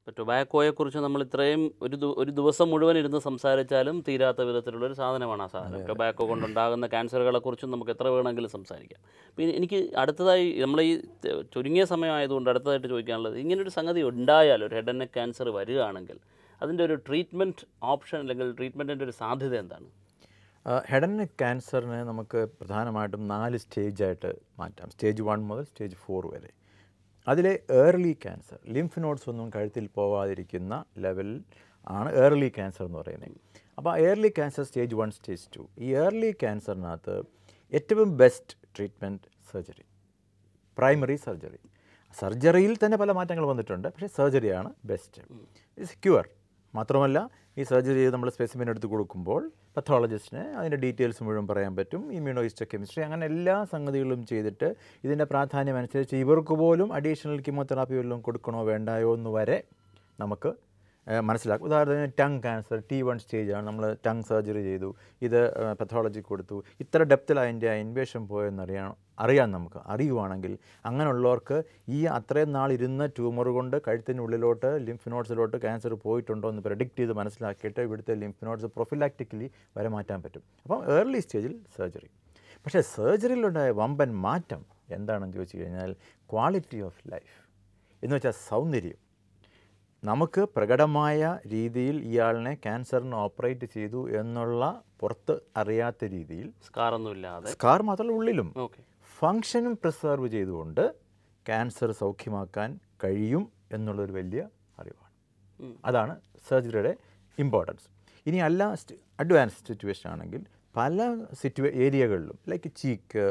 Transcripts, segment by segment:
ഇപ്പോൾ ടൊബാക്കോയെക്കുറിച്ച് നമ്മൾ ഇത്രയും ഒരു ദി- ഒരു ദിവസം മുഴുവൻ ഇരുന്ന് സംസാരിച്ചാലും തീരാത്ത വിധത്തിലുള്ള ഒരു സാധനമാണ് ആ സാധനം ടൊബാക്കോ കൊണ്ടുണ്ടാകുന്ന ക്യാൻസറുകളെക്കുറിച്ചും നമുക്ക് എത്ര വേണമെങ്കിലും സംസാരിക്കാം പിന്നെ എനിക്ക് അടുത്തതായി നമ്മൾ ഈ ത- ചുരുങ്ങിയ സമയമായതുകൊണ്ട് അടുത്തതായിട്ട് ചോദിക്കാനുള്ളത് ഇങ്ങനൊരു സംഗതി ഉണ്ടായാൽ ഒരു ഹെഡ് ആൻഡ് നെക്ക് ക്യാൻസർ വരികയാണെങ്കിൽ അതിൻ്റെ ഒരു ട്രീറ്റ്മെൻറ്റ് ഓപ്ഷൻ അല്ലെങ്കിൽ ട്രീറ്റ്മെൻറ്റിൻ്റെ ഒരു സാധ്യത എന്താണ് ഹെഡ് ആൻഡ് നെക്ക് ക്യാൻസറിനെ നമുക്ക് പ്രധാനമായിട്ടും നാല് സ്റ്റേജായിട്ട് മാറ്റാം സ്റ്റേജ് വൺ മുതൽ സ്റ്റേജ് ഫോർ വരെ അതിലെ ഏർലി ക്യാൻസർ ലിംഫ് നോട്ട്സ് ഒന്നും കഴുത്തിൽ പോവാതിരിക്കുന്ന ലെവലിൽ ആണ് ഏർലി ക്യാൻസർ എന്ന് പറയുന്നത് അപ്പോൾ early cancer stage one stage two ഈ ഏർലി ക്യാൻസറിനകത്ത് ഏറ്റവും best treatment surgery primary surgery സർജറിയിൽ തന്നെ പല മാറ്റങ്ങൾ വന്നിട്ടുണ്ട് പക്ഷേ സർജറിയാണ് ബെസ്റ്റ് ഇറ്റ്സ് ക്യൂർ മാത്രമല്ല ഈ സർജറി ചെയ്ത് നമ്മൾ സ്പെസിമിൻ എടുത്ത് കൊടുക്കുമ്പോൾ പത്തോളജിസ്റ്റിന് അതിൻ്റെ ഡീറ്റെയിൽസ് മുഴുവൻ പറയാൻ പറ്റും ഇമ്മ്യൂണോയിസ്റ്റോ കെമിസ്ട്രി അങ്ങനെ എല്ലാ സംഗതികളും ചെയ്തിട്ട് ഇതിൻ്റെ പ്രാധാന്യം അനുസരിച്ച് ഇവർക്ക് പോലും അഡീഷണൽ കീമോതെറാപ്പി വല്ലതും കൊടുക്കണോ വേണ്ടായോ എന്ന് വരെ നമുക്ക് ഏഹ് മനസ്സിലാക്കും ഉദാഹരണത്തിന് ടങ് ക്യാൻസർ ടി വൺ സ്റ്റേജാണ് നമ്മൾ ടങ് സർജറി ചെയ്തു ഇത് പത്തോളജി കൊടുത്തു ഇത്ര ഡെപ്തിൽ അതിൻ്റെ ഇൻവേഷൻ പോയെന്നറിയാൻ അറിയാം നമുക്ക് അറിയുവാണെങ്കിൽ അങ്ങനെയുള്ളവർക്ക് ഈ അത്രയും നാൾ ഇരുന്ന ട്യൂമർ കൊണ്ട് കഴുത്തിനുള്ളിലോട്ട് ലിംഫ് നോട്ട്സിലോട്ട് ക്യാൻസർ പോയിട്ടുണ്ടോ എന്ന് പ്രഡിക്റ്റ് ചെയ്ത് മനസ്സിലാക്കിയിട്ട് ഇവിടുത്തെ ലിംഫ് നോട്ട്സ് പ്രൊഫിലാക്റ്റിക്കലി വരെ മാറ്റാൻ പറ്റും അപ്പം ഏർലി സ്റ്റേജിൽ സർജറി പക്ഷേ സർജറിയിലുണ്ടായ വമ്പൻ മാറ്റം എന്താണെന്ന് ചോദിച്ചു കഴിഞ്ഞാൽ ക്വാളിറ്റി ഓഫ് ലൈഫ് എന്ന് വെച്ചാൽ സൗന്ദര്യം നമുക്ക് പ്രകടമായ രീതിയിൽ ഇയാളിനെ ക്യാൻസറിന് ഓപ്പറേറ്റ് ചെയ്തു എന്നുള്ള പുറത്ത് അറിയാത്ത രീതിയിൽ സ്കാറൊന്നും ഇല്ലാതെ സ്കാർ മാത്രമല്ല ഉള്ളിലും ഓക്കെ ഫങ്ഷനും പ്രിസർവ് ചെയ്തുകൊണ്ട് ക്യാൻസർ സൗഖ്യമാക്കാൻ കഴിയും എന്നുള്ളൊരു വലിയ അറിവാണ് ഉം. അതാണ് സർജറിയുടെ ഇമ്പോർട്ടൻസ് ഇനി അല്ല അഡ്വാൻസ് സിറ്റുവേഷൻ ആണെങ്കിൽ പല സിറ്റുവേ ഏരിയകളിലും ലൈക്ക് ചീക്ക്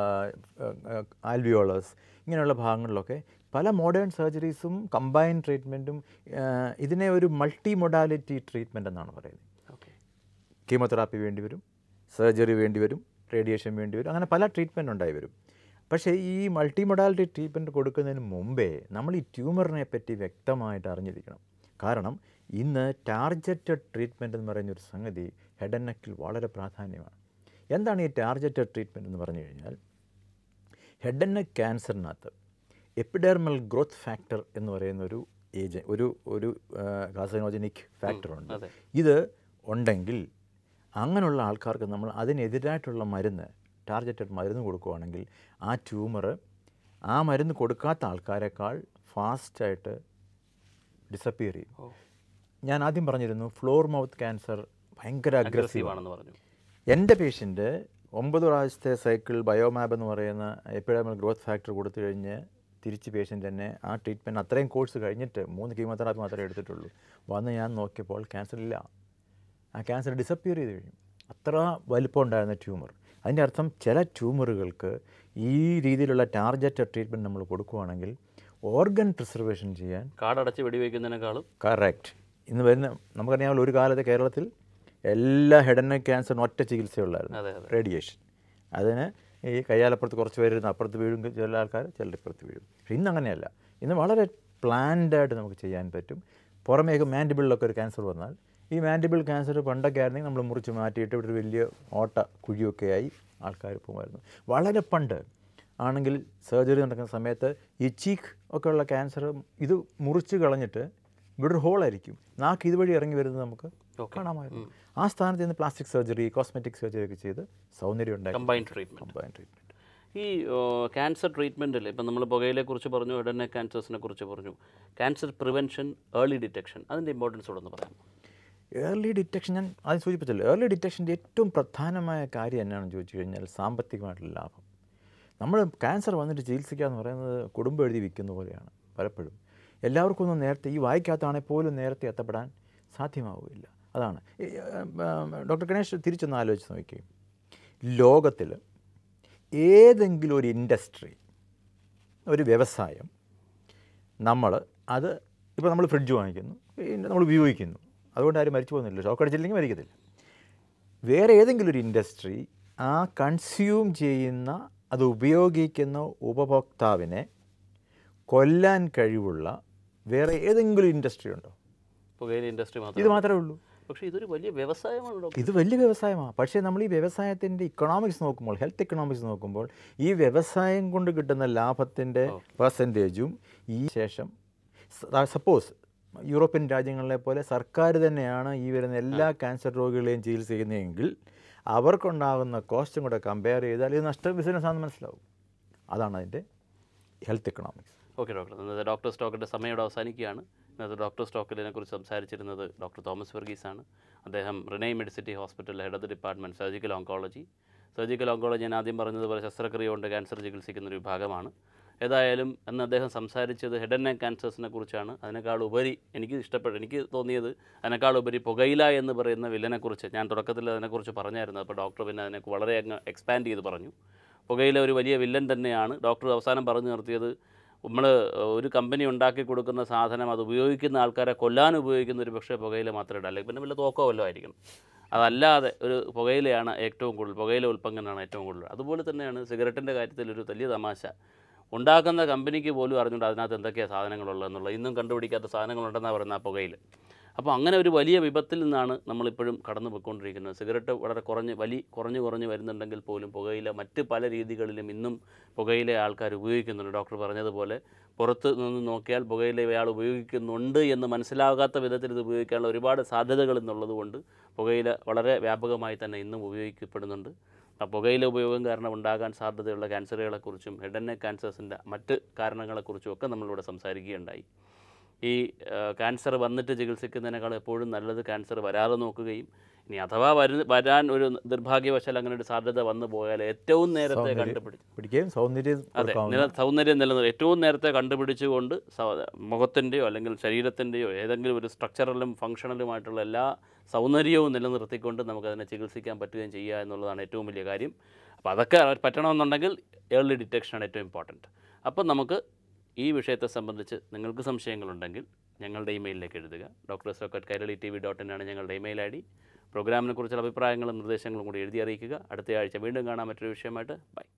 ആൽവിയോളസ് ഇങ്ങനെയുള്ള ഭാഗങ്ങളിലൊക്കെ പല മോഡേൺ സർജറീസും കമ്പൈൻ ട്രീറ്റ്മെൻറ്റും ഇതിനെ ഒരു മൾട്ടി മൊഡാലിറ്റി ട്രീറ്റ്മെൻ്റ് എന്നാണ് പറയുന്നത് ഓക്കെ കീമോതെറാപ്പി വേണ്ടി വരും സർജറി വേണ്ടി വരും റേഡിയേഷൻ വേണ്ടി വരും അങ്ങനെ പല ട്രീറ്റ്മെൻറ്റ് ഉണ്ടായി വരും പക്ഷേ ഈ മൾട്ടി മൊഡാലിറ്റി ട്രീറ്റ്മെൻറ്റ് കൊടുക്കുന്നതിന് മുമ്പേ നമ്മൾ ഈ ട്യൂമറിനെ പറ്റി വ്യക്തമായിട്ട് അറിഞ്ഞിരിക്കണം കാരണം ഇന്ന് ടാർജറ്റഡ് ട്രീറ്റ്മെൻറ്റ് എന്ന് പറയുന്ന ഒരു സംഗതി ഹെഡ് ആൻഡ് നെക്കിൽ വളരെ പ്രാധാന്യമാണ് എന്താണ് ഈ ടാർജറ്റഡ് ട്രീറ്റ്മെൻറ്റ് എന്ന് പറഞ്ഞു കഴിഞ്ഞാൽ ഹെഡ് ആൻഡ് നെക്ക് ക്യാൻസറിനകത്ത് എപ്പിഡെർമൽ ഗ്രോത്ത് ഫാക്ടർ എന്ന് പറയുന്ന ഒരു ഏജൻ ഒരു ഒരു കാസനോജനിക് ഫാക്ടർ ഉണ്ട് അതെ. ഇത് ഉണ്ടെങ്കിൽ അങ്ങനെയുള്ള ആൾക്കാർക്ക് നമ്മൾ അതിനെതിരായിട്ടുള്ള മരുന്ന് ടാർഗറ്റഡ് മരുന്ന് കൊടുക്കുകയാണെങ്കിൽ ആ ട്യൂമർ ആ മരുന്ന് കൊടുക്കാത്ത ആൾക്കാരെക്കാൾ ഫാസ്റ്റായിട്ട് ഡിസപ്പിയർ ചെയ്യും ഓ ഞാൻ ആദ്യം പറഞ്ഞിരുന്നു ഫ്ലോർ മൗത്ത് ക്യാൻസർ ഭയങ്കര അഗ്രസീവ് അഗ്രസീവാണ് ആണെന്ന് പറഞ്ഞു എൻ്റെ പേഷ്യൻ്റ് ഒമ്പത് പ്രാവശ്യത്തെ സൈക്കിൾ ബയോമാബ് എന്ന് പറയുന്ന എപ്പിഡമൽ ഗ്രോത്ത് ഫാക്ടർ കൊടുത്തു കഴിഞ്ഞ് തിരിച്ച് പേഷ്യൻ്റ് തന്നെ ആ ട്രീറ്റ്മെൻറ്റ് അത്രയും കോഴ്സ് കഴിഞ്ഞിട്ട് മൂന്ന് കീമോതെറാപ്പി മാത്രമേ എടുത്തിട്ടുള്ളൂ വന്ന് ഞാൻ നോക്കിയപ്പോൾ ക്യാൻസർ ഇല്ല ആ ക്യാൻസർ ഡിസപ്പിയർ ചെയ്ത് കഴിഞ്ഞു അത്ര വലിപ്പം ഉണ്ടായിരുന്ന ട്യൂമർ അതിൻ്റെ അർത്ഥം ചില ട്യൂമറുകൾക്ക് ഈ രീതിയിലുള്ള ടാർഗറ്റഡ് ട്രീറ്റ്മെൻറ്റ് നമ്മൾ കൊടുക്കുകയാണെങ്കിൽ ഓർഗൻ പ്രിസർവേഷൻ ചെയ്യാൻ കാടടച്ച് വെടിവെക്കുന്നതിനേക്കാളും കറക്റ്റ് ഇന്ന് വരുന്ന നമുക്കറിയാമല്ലോ ഒരു കാലത്ത് കേരളത്തിൽ എല്ലാ ഹെഡ് ആൻഡ് നെക്ക് ക്യാൻസറിന് ഒറ്റ ചികിത്സയുള്ളായിരുന്നു അതെ അതെ റേഡിയേഷൻ അതിന് ഈ കയ്യാലപ്പുറത്ത് കുറച്ച് പേര് ഇരുന്ന് അപ്പുറത്ത് വീഴും ചില ആൾക്കാർ ചിലർ ഇപ്പുറത്ത് വീഴും പക്ഷേ ഇന്ന് അങ്ങനെയല്ല ഇന്ന് വളരെ പ്ലാൻഡായിട്ട് നമുക്ക് ചെയ്യാൻ പറ്റും പുറമേക്ക് മാൻഡിബിളിലൊക്കെ ഒരു ക്യാൻസർ വന്നാൽ ഈ മാൻഡിബിൾ ക്യാൻസർ പണ്ടൊക്കെ ആയിരുന്നെങ്കിൽ നമ്മൾ മുറിച്ച് മാറ്റിയിട്ട് ഇവിടെ ഒരു വലിയ ഓട്ട കുഴിയൊക്കെ ആയി ആൾക്കാർ പോകുമായിരുന്നു വളരെ പണ്ട് ആണെങ്കിൽ സർജറി നടക്കുന്ന സമയത്ത് ഈ ചീക്ക് ഒക്കെ ഉള്ള ക്യാൻസർ ഇത് മുറിച്ച് കളഞ്ഞിട്ട് ഇവിടെ ഒരു ഹോളായിരിക്കും നാക്ക് ഇതുവഴി ഇറങ്ങി വരുന്നത് നമുക്ക് Okay. കാണാമായിരുന്നു ആ സ്ഥാനത്ത് നിന്ന് പ്ലാസ്റ്റിക് സർജറി കോസ്മെറ്റിക് സർജറി ഒക്കെ ചെയ്ത് സൗന്ദര്യം ഉണ്ടാക്കി കമ്പൈൻഡ് ട്രീറ്റ്മെൻറ്റ് കമ്പൈൻ ട്രീറ്റ്മെൻറ്റ് ഈ ക്യാൻസർ ട്രീറ്റ്മെൻറ്റിൽ ഇപ്പം നമ്മൾ പുകയിലെക്കുറിച്ച് പറഞ്ഞു ഉടനെ ക്യാൻസേഴ്സിനെ കുറിച്ച് പറഞ്ഞു ക്യാൻസർ പ്രിവെൻഷൻ ഏർലി ഡിറ്റക്ഷൻ അതിൻ്റെ ഇമ്പോർട്ടൻസ് കൂടെ ഒന്ന് പറയാം ഏർലി ഡിറ്റക്ഷൻ ഞാൻ ആദ്യം സൂചിപ്പിച്ചല്ലോ ഏർലി ഡിറ്റക്ഷൻ്റെ ഏറ്റവും പ്രധാനമായ കാര്യം എന്നാണെന്ന് ചോദിച്ചു കഴിഞ്ഞാൽ സാമ്പത്തികമായിട്ടുള്ള ലാഭം നമ്മൾ ക്യാൻസർ വന്നിട്ട് ചികിത്സിക്കുക എന്ന് പറയുന്നത് കുടുംബം എഴുതി വിൽക്കുന്ന പോലെയാണ് പലപ്പോഴും എല്ലാവർക്കും ഒന്നും നേരത്തെ ഈ വായിക്കാത്താണെങ്കിൽ പോലും നേരത്തെ എത്തപ്പെടാൻ സാധ്യമാവുകയില്ല അതാണ് ഈ, ആ, ഡോക്ടർ ഗണേഷ് തിരിച്ചൊന്ന് ആലോചിച്ച് നോക്കി ലോകത്തിൽ ഏതെങ്കിലും ഒരു ഇൻഡസ്ട്രി ഒരു വ്യവസായം നമ്മൾ അത് ഇപ്പോൾ നമ്മൾ ഫ്രിഡ്ജ് വാങ്ങിക്കുന്നു നമ്മൾ ഉപയോഗിക്കുന്നു അതുകൊണ്ട് ആരും മരിച്ചു പോകുന്നില്ല ഷോക്ക് അടിച്ചില്ലെങ്കിൽ മരിക്കത്തില്ല വേറെ ഏതെങ്കിലും ഒരു ഇൻഡസ്ട്രി ആ കൺസ്യൂം ചെയ്യുന്ന അത് ഉപയോഗിക്കുന്ന ഉപഭോക്താവിനെ കൊല്ലാൻ കഴിവുള്ള വേറെ ഏതെങ്കിലും ഇൻഡസ്ട്രി ഉണ്ടോ പുകയില ഇൻഡസ്ട്രി ഇത് മാത്രം മാത്രമേ ഉള്ളൂ പക്ഷേ ഇതൊരു വലിയ വ്യവസായമാണ് ഡോക്ടർ ഇത് വലിയ വ്യവസായമാണ് പക്ഷേ നമ്മൾ ഈ വ്യവസായത്തിൻ്റെ ഇക്കണോമിക്സ് നോക്കുമ്പോൾ ഹെൽത്ത് ഇക്കണോമിക്സ് നോക്കുമ്പോൾ ഈ വ്യവസായം കൊണ്ട് കിട്ടുന്ന ലാഭത്തിൻ്റെ പെർസെൻറ്റേജും ഈ ശേഷം സപ്പോസ് യൂറോപ്യൻ രാജ്യങ്ങളിലെ പോലെ സർക്കാർ തന്നെയാണ് ഈ വരുന്ന എല്ലാ ക്യാൻസർ രോഗികളെയും ചികിത്സിക്കുന്നതെങ്കിൽ അവർക്കുണ്ടാകുന്ന കോസ്റ്റും കൂടെ കമ്പയർ ചെയ്താൽ ഇത് നഷ്ട ബിസിനസ്സാണെന്ന് മനസ്സിലാവും അതാണ് അതിൻ്റെ ഹെൽത്ത് എക്കണോമിക്സ് ഓക്കെ ഡോക്ടർ ഇന്നത്തെ ഡോക്ടർ സ്റ്റോക്കിൻ്റെ സമയം ഇവിടെ അവസാനിക്കുകയാണ് ഇന്നത്തെ ഡോക്ടർ സ്റ്റോക്കിനെ കുറിച്ച് സംസാരിച്ചിരുന്നത് ഡോക്ടർ തോമസ് വർഗീസ് ആണ് അദ്ദേഹം Renai Medicity hospital head of the department surgical oncology surgical oncology ഞാൻ ആദ്യം പറഞ്ഞതുപോലെ ശസ്ത്രക്രിയ കൊണ്ട് ക്യാൻസർ ചികിത്സിക്കുന്ന ഒരു വിഭാഗമാണ് ഏതായാലും അന്ന് അദ്ദേഹം സംസാരിച്ചത് ഹെഡ് ആൻഡ് നെക്ക് ക്യാൻസേഴ്സിനെ കുറിച്ചാണ് അതിനേക്കാൾ ഉപരി എനിക്ക് ഇഷ്ടപ്പെട്ടു എനിക്ക് തോന്നിയത് അതിനേക്കാൾ ഉപരി പുകയില എന്ന് പറയുന്ന വില്ലനെക്കുറിച്ച് ഞാൻ തുടക്കത്തിൽ അതിനെക്കുറിച്ച് പറഞ്ഞായിരുന്നു അപ്പോൾ ഡോക്ടർ പിന്നെ അതിനെ വളരെ അങ്ങ് എക്സ്പാൻഡ് ചെയ്ത് പറഞ്ഞു പുകയില ഒരു വലിയ വില്ലൻ തന്നെയാണ് ഡോക്ടർ അവസാനം പറഞ്ഞു നിർത്തിയത് നമ്മൾ ഒരു കമ്പനി ഉണ്ടാക്കി കൊടുക്കുന്ന സാധനം അത് ഉപയോഗിക്കുന്ന ആൾക്കാരെ കൊല്ലാൻ ഉപയോഗിക്കുന്ന ഒരു പക്ഷേ പുകയില മാത്രമേ ഇടാം അല്ലെങ്കിൽ പിന്നെ വല്ല തോക്കോ വല്ലതും ആയിരിക്കണം അതല്ലാതെ ഒരു പുകയിലയാണ് ഏറ്റവും കൂടുതൽ പുകയില ഉൽപ്പന്നങ്ങളാണ് ഏറ്റവും കൂടുതൽ അതുപോലെ തന്നെയാണ് സിഗരറ്റിൻ്റെ കാര്യത്തിൽ ഒരു വലിയ തമാശ ഉണ്ടാക്കുന്ന കമ്പനിക്ക് പോലും അറിഞ്ഞുകൊണ്ട് അതിനകത്ത് എന്തൊക്കെയാണ് സാധനങ്ങളുള്ളതെന്നുള്ള ഇന്നും കണ്ടുപിടിക്കാത്ത സാധനങ്ങളുണ്ടെന്നാണ് പറയുന്നത് ആ പുകയിൽ അപ്പോൾ അങ്ങനെ ഒരു വലിയ വിപത്തിൽ നിന്നാണ് നമ്മളിപ്പോഴും കടന്നു പോയിക്കൊണ്ടിരിക്കുന്നത് സിഗരറ്റ് വളരെ കുറഞ്ഞ് വലി കുറഞ്ഞു കുറഞ്ഞ് വരുന്നുണ്ടെങ്കിൽ പോലും പുകയില മറ്റ് പല രീതികളിലും ഇന്നും പുകയിലെ ആൾക്കാർ ഉപയോഗിക്കുന്നുണ്ട് ഡോക്ടർ പറഞ്ഞതുപോലെ പുറത്ത് നിന്ന് നോക്കിയാൽ പുകയില ഇയാൾ ഉപയോഗിക്കുന്നുണ്ട് എന്ന് മനസ്സിലാകാത്ത വിധത്തിൽ ഇത് ഉപയോഗിക്കാനുള്ള ഒരുപാട് സാധ്യതകൾ എന്നുള്ളത് കൊണ്ട് പുകയില വളരെ വ്യാപകമായി തന്നെ ഇന്നും ഉപയോഗിക്കപ്പെടുന്നുണ്ട് ആ പുകയില ഉപയോഗം കാരണം ഉണ്ടാകാൻ സാധ്യതയുള്ള ക്യാൻസറുകളെക്കുറിച്ചും ഹെഡ് ആൻഡ് നെക്ക് ക്യാൻസേഴ്സിൻ്റെ മറ്റ് കാരണങ്ങളെക്കുറിച്ചും ഒക്കെ നമ്മളിവിടെ സംസാരിക്കുകയുണ്ടായി ഈ ക്യാൻസർ വന്നിട്ട് ചികിത്സിക്കുന്നതിനേക്കാൾ എപ്പോഴും നല്ലത് ക്യാൻസർ വരാതെ നോക്കുകയും ഇനി അഥവാ വരു വരാൻ ഒരു നിർഭാഗ്യവശാൽ അങ്ങനെ ഒരു സാധ്യത വന്നു പോയാൽ ഏറ്റവും നേരത്തെ കണ്ടുപിടിച്ച് പിടിക്കുകയും സൗന്ദര്യം അതെ കൊടുക്കാവുന്ന നില സൗന്ദര്യം നിലനിർത്തും ഏറ്റവും നേരത്തെ കണ്ടുപിടിച്ചുകൊണ്ട് സ- മുഖത്തിൻ്റെയോ അല്ലെങ്കിൽ ശരീരത്തിൻ്റെയോ ഏതെങ്കിലും ഒരു സ്ട്രക്ചറലും ഫങ്ഷണലുമായിട്ടുള്ള എല്ലാ സൗന്ദര്യവും നിലനിർത്തിക്കൊണ്ട് നമുക്കതിനെ ചികിത്സിക്കാൻ പറ്റുകയും ചെയ്യുക എന്നുള്ളതാണ് ഏറ്റവും വലിയ കാര്യം അപ്പോൾ അതൊക്കെ പറ്റണമെന്നുണ്ടെങ്കിൽ ഏർലി ഡിറ്റക്ഷനാണ് ഏറ്റവും ഇമ്പോർട്ടൻറ്റ് അപ്പം നമുക്ക് ഈ വിഷയത്തെ സംബന്ധിച്ച് നിങ്ങൾക്ക് സംശയങ്ങളുണ്ടെങ്കിൽ ഞങ്ങളുടെ ഇമെയിലിലേക്ക് എഴുതുക doctor socket Kairali T V dot ആണ് ഞങ്ങളുടെ ഇമെയിൽ ഐ ഡി പ്രോഗ്രാമിനെ കുറിച്ചുള്ള അഭിപ്രായങ്ങളും നിർദ്ദേശങ്ങളും കൂടി എഴുതി അറിയിക്കുക അടുത്ത ആഴ്ച വീണ്ടും കാണാൻ മറ്റൊരു വിഷയമായിട്ട് ബൈ